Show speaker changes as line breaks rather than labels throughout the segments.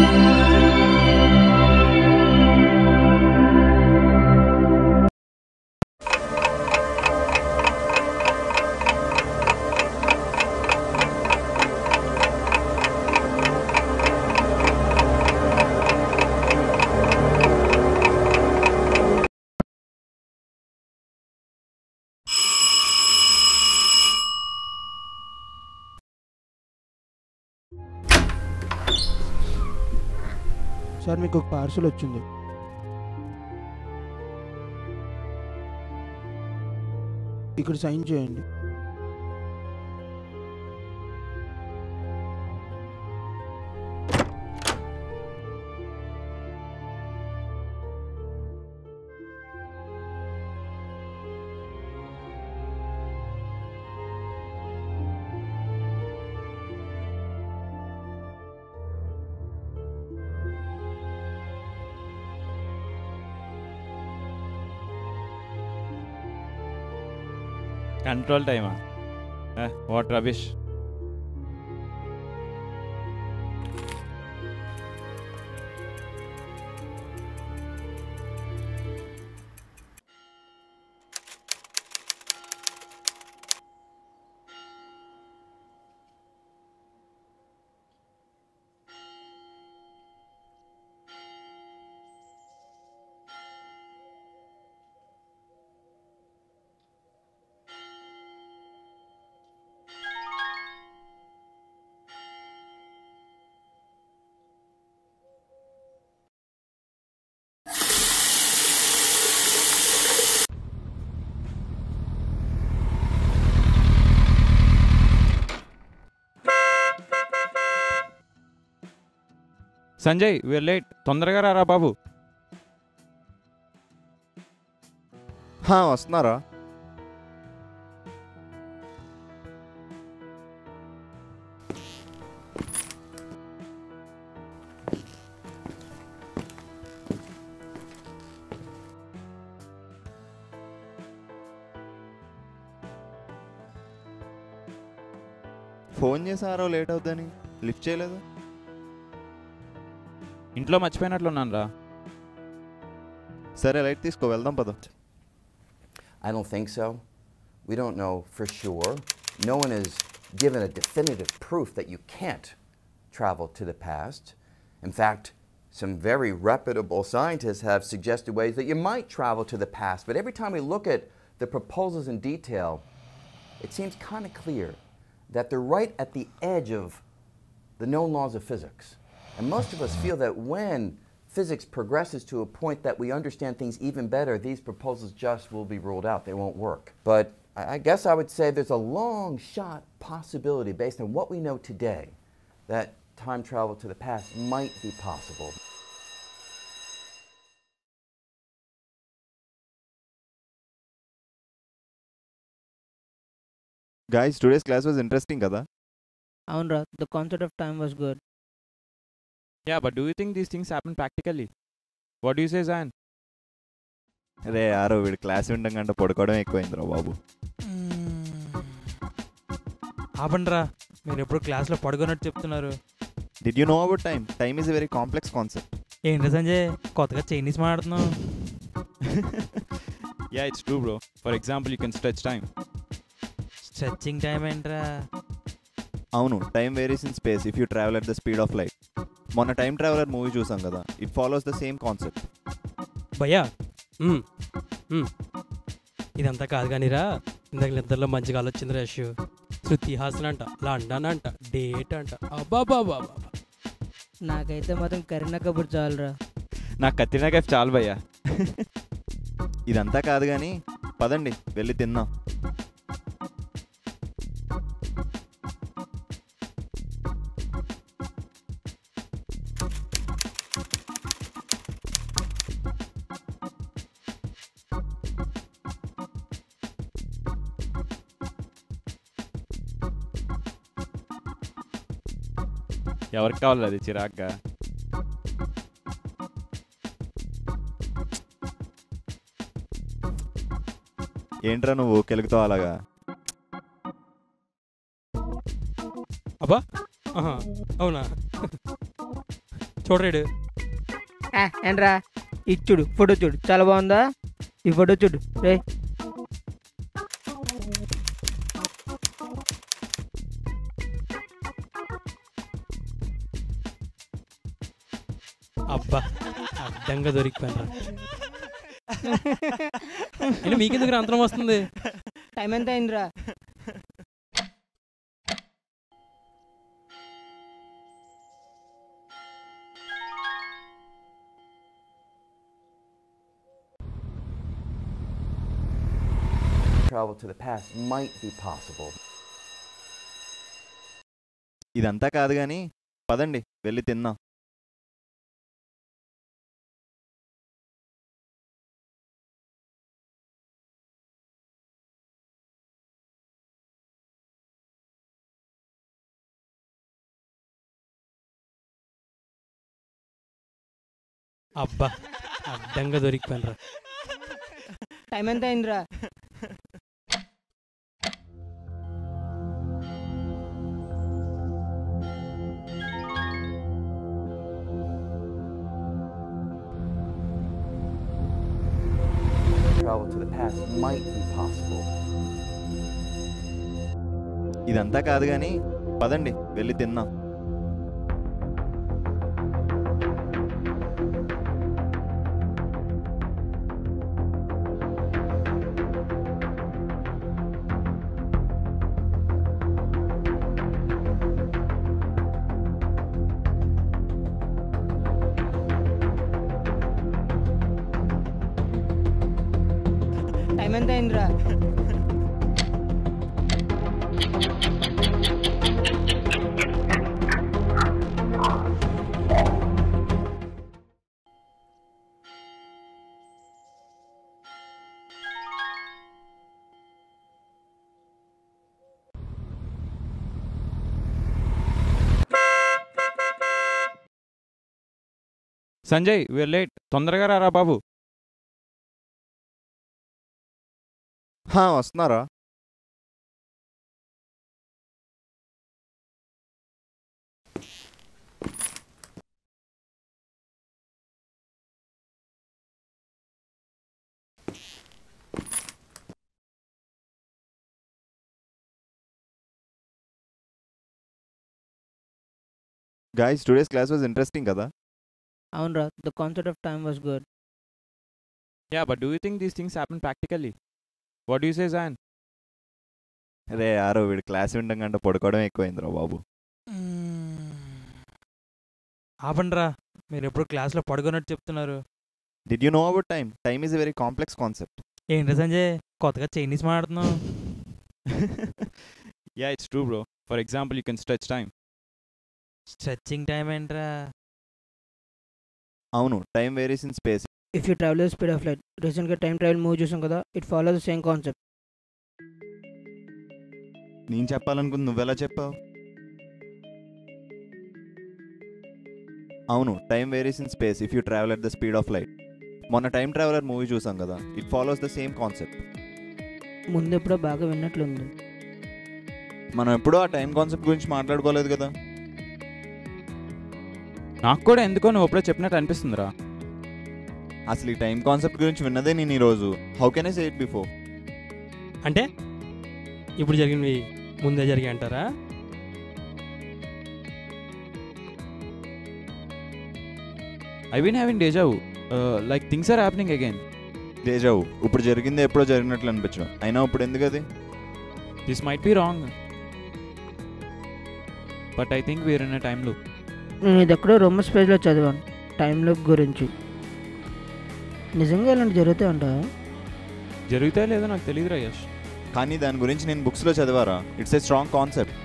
Sir మీకు ఒక parcel వచ్చింది ఇక్కడ సైన్ చేయండి
కంట్రోల్ టైమా what rubbish Sanjay Veer late తొందరగా రారా బాబు
హా, వస్తున్నారా ఫోన్ చేసారో లేట్ అవుద్దని లిఫ్ట్ చేయలేదు
ఇంట్లో మర్చిపోయినట్లున్నాను రా
సరే లైట్ తీసుకో వెళ్దాం పద
I don't think so. We don't know for sure. No one has given a definitive proof that you can't travel to the past. In fact, some very reputable scientists have suggested ways that you might travel to the past. But every time we look at the proposals in detail, it seems kind of clear that they're right at the edge of the known laws of physics. And most of us feel that when physics progresses to a point that we understand things even better, these proposals just will be ruled out. They won't work. But I I guess I would say there's a long shot possibility based on what we know today that time travel to the past might be possible.
Guys today's class was interesting కదా
అవునరా the concept of time was good
ya but do you think these things happen practically what you say John
రే ఆరో వీడు class వినడం కంటే పడుకోవడం ఎక్కువైందిరా బాబు
ఆపండ్రా మీరు ఎప్పుడు క్లాస్లో పడుకున్నట్టు చెప్తున్నారు
did you know about time time is very complex concept
ఏంటి సంజయ్ కొత్తగా చైనీస్ మాట్లాడుతున్నావు
ya it's true bro for example you can stretch time
stretching time ఏంట్రా
అవును time varies in space if you travel at the speed of light మొన్న time traveler movie చూసాం కదా it follows the same concept
భయ్యా hmm, మ్మ్. ఇదంతా కాదు కానీరా ఇందాక నిద్రలో మంచిగా ఆలోచింది రష్ శృతి హాసన్ అంట లండన్ అంట డేట్ అంట అబ్బాబాబా
నాకైతే మాత్రం కరీనా కపూర్ చాలురా
నాకు కత్తినా కైఫ్ చాలు భయ్యా
ఇదంతా కాదు కానీ పదండి వెళ్ళి తిందాం
ఎవరికి కావాలి అది చిరాగ్గా
ఏంట్రా నువ్వు కెలుగుతావు అలాగా
అబ్బా ఆహా, అవునా చూడరేడు
ఆ, ఏంట్రా ఇది చూడు ఫోటో చూడు చాలా బాగుందా ఈ ఫోటో చూడు రే
అబ్బా అడ్డంగా దొరికిపోయినరా అంటే మీకెందుకు అంతరం వస్తుంది
టైం ఎంత అయిందిరా
Travel to the past might be possible.
ఇదంతా కాదు కానీ పదండి వెళ్ళి తిందాం
అబ్బా అడ్డంగా దొరికిపోయినరా
టైం ఎంత అయిందిరా
Travel to the past might be possible.
ఇదంతా కాదు కానీ పదండి వెళ్ళి తిందాం
టైం ఎంత అయిందిరా
సంజయ్ వీర్ లేట్ తొందరగా రారా బాబు
హా, వస్తున్నారా guys today's class was interesting కదా
అవునరా the concept of time was good
ya but do you think these things happen practically what you say John
రే యారో వీడు క్లాస్ వినడం కంటే పడుకోవడం ఎక్కువైందిరా బాబు
ఆపండ్రా మీరు ఎప్పుడు క్లాస్లో పడుకున్నట్టు చెప్తున్నారు
did you know about time time is a very complex concept
ఏంటి సంజయ్ కొత్తగా చైనీస్ మాట్లాడుతున్నావు
ya it's true bro for example you can stretch time
stretching time ఏంట్రా
అవును time varies in space
if you travel speed of light రీసెంట్గా time travel movie చూసాం కదా it follow the same concept
నేను చెప్పాలనుకుంది నువ్వెలా చెప్పావు అవును time varies in space if you travel at the speed of light మొన్న టైం ట్రావెలర్ మూవీ చూసాం కదా it follows the same concept
ముందు ఎప్పుడో బాగా విన్నట్లుంది
మనం ఎప్పుడూ ఆ టైం కాన్సెప్ట్ గురించి మాట్లాడుకోలేదు కదా
నాకు కూడా ఎందుకో నువ్వు ఎప్పుడో చెప్పినట్టు అనిపిస్తుందిరా
అసలు ఈ టైం కాన్సెప్ట్ గురించి విన్నదే నేను ఈరోజు how can I say it before
అంటే ఇప్పుడు జరిగినవి ముందే జరిగి అంటారా
I been having deja vu like things are happening again
deja vu ఇప్పుడు జరిగింది ఎప్పుడో జరిగినట్లు అనిపించడం అయినా ఇప్పుడు ఎందుకు అది
this might be wrong but I think we're in a టైంలో
నేను ఇది ఎక్కడో రొమ్మస్ పేజ్లో చదివాను టైం లూప్ గురించి నిజంగా ఇలాంటి జరుగుతాయి అంట
జరుగుతాయో లేదో నాకు తెలియదురా యష్
కానీ దాని గురించి నేను బుక్స్లో చదివారా it's a strong concept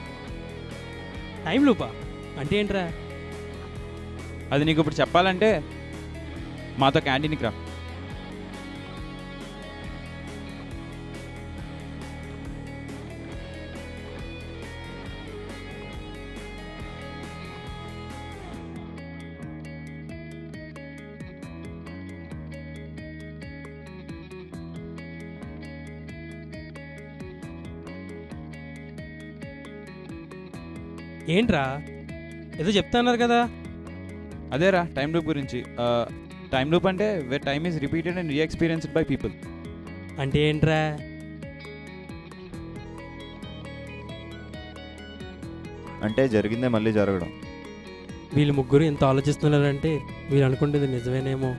time లూపా అంటే ఏంట్రా
అది నీకు ఇప్పుడు చెప్పాలంటే మాతో క్యాంటీన్కి రా
ఏంట్రా ఏదో చెప్తున్నారు కదా
అదేరా టైం లూప్ గురించి టైం లూప్ అంటే way time is repeated and reexperienced by people
అంటే ఏంట్రా
అంటే జరిగిందే మళ్ళీ జరగడం
వీళ్ళు ముగ్గురు ఎంత ఆలోచిస్తున్నారంటే వీళ్ళు అనుకుంటుంది నిజమేనేమో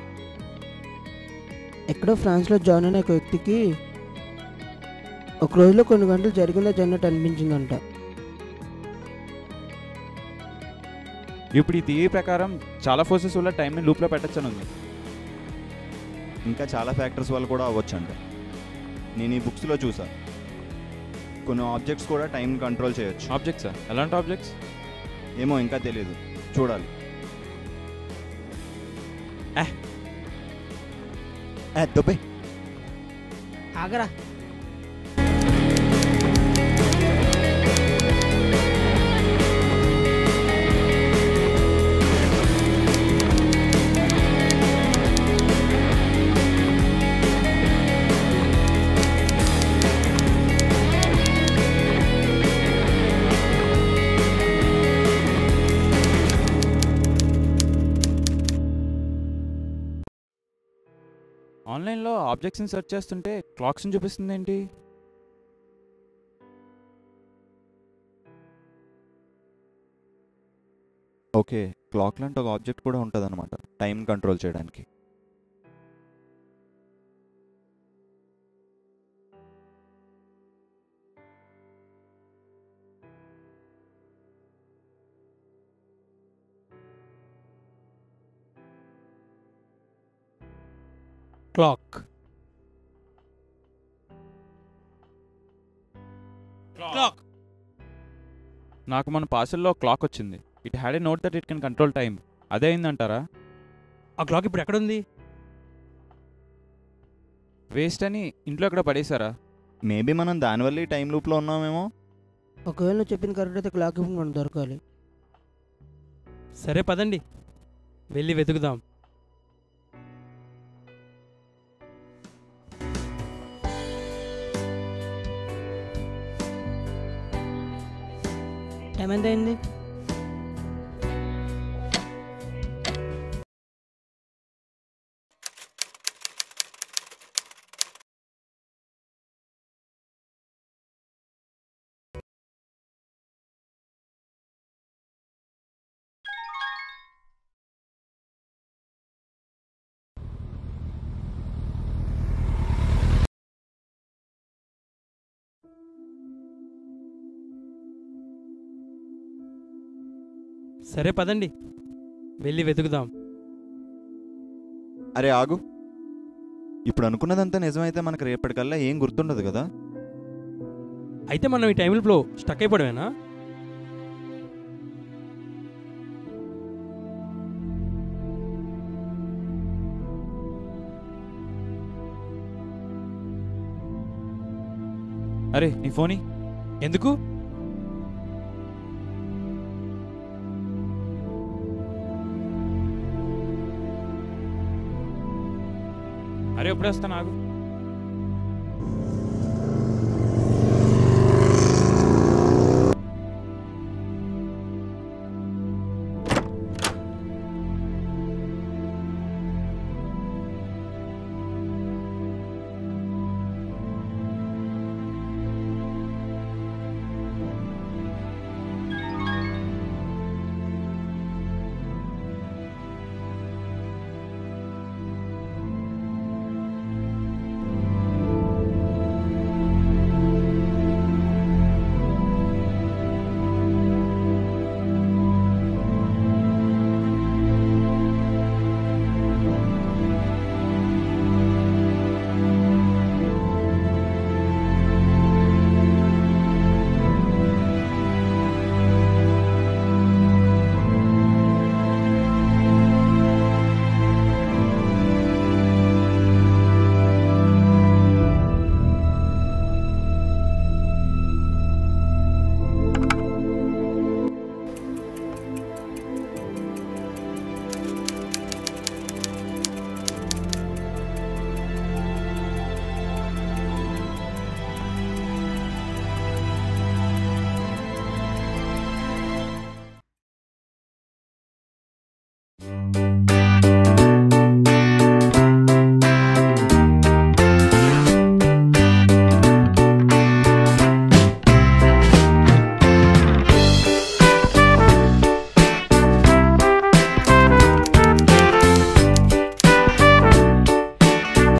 ఎక్కడో ఫ్రాన్స్లో జాన్ అనే ఒక వ్యక్తికి ఒక రోజులో కొన్ని గంటలు జరిగిందా జరిగినట్టు అనిపించిందంట
ఇప్పుడు ఈ థియరీ ప్రకారం చాలా ఫోర్సెస్ వల్ల టైంని లూప్లో పెట్టచ్చని ఉంది
ఇంకా చాలా ఫ్యాక్టర్స్ వల్ల కూడా అవ్వచ్చంట నేను ఈ బుక్స్లో చూసా కొన్ని ఆబ్జెక్ట్స్ కూడా టైం కంట్రోల్ చేయొచ్చు
ఆబ్జెక్ట్సా ఎలాంటి ఆబ్జెక్ట్స్
ఏమో ఇంకా తెలియదు చూడాలి ఏ, దొబ్బే
ఆగరా
ఆన్లైన్లో ఆబ్జెక్ట్స్ని సెర్చ్ చేస్తుంటే క్లాక్స్ని చూపిస్తుంది ఏంటి
ఓకే క్లాక్ లాంటి ఒక ఆబ్జెక్ట్ కూడా ఉంటుంది అనమాట టైం కంట్రోల్ చేయడానికి
క్లాక్ క్లాక్
నాకు మన పార్సల్లో క్లాక్ వచ్చింది it had a note that it can control time అదే అయిందంటారా
ఆ క్లాక్ ఇప్పుడు ఎక్కడుంది
వేస్ట్ అని ఇంట్లో ఎక్కడ పడేశారా
మేబీ మనం దానివల్ల ఈ టైం లూప్లో ఉన్నామేమో
ఒకవేళ నువ్వు చెప్పింది కరెక్ట్ అయితే క్లాక్ ఇప్పుడు మనకు దొరకాలి
సరే పదండి వెళ్ళి వెతుకుదాం
టైం ఎంత అయింది
సరే పదండి వెళ్ళి వెతుకుదాం
అరే ఆగు ఇప్పుడు అనుకున్నదంతా నిజమైతే మనకు రేపటికల్లా ఏం గుర్తుండదు కదా
అయితే మనం ఈ టైంలో స్టక్ అయిపోవడమేనా
అరే నీ ఫోనీ
ఎందుకు
అరే ఎప్పుడు వస్తాను ఆగు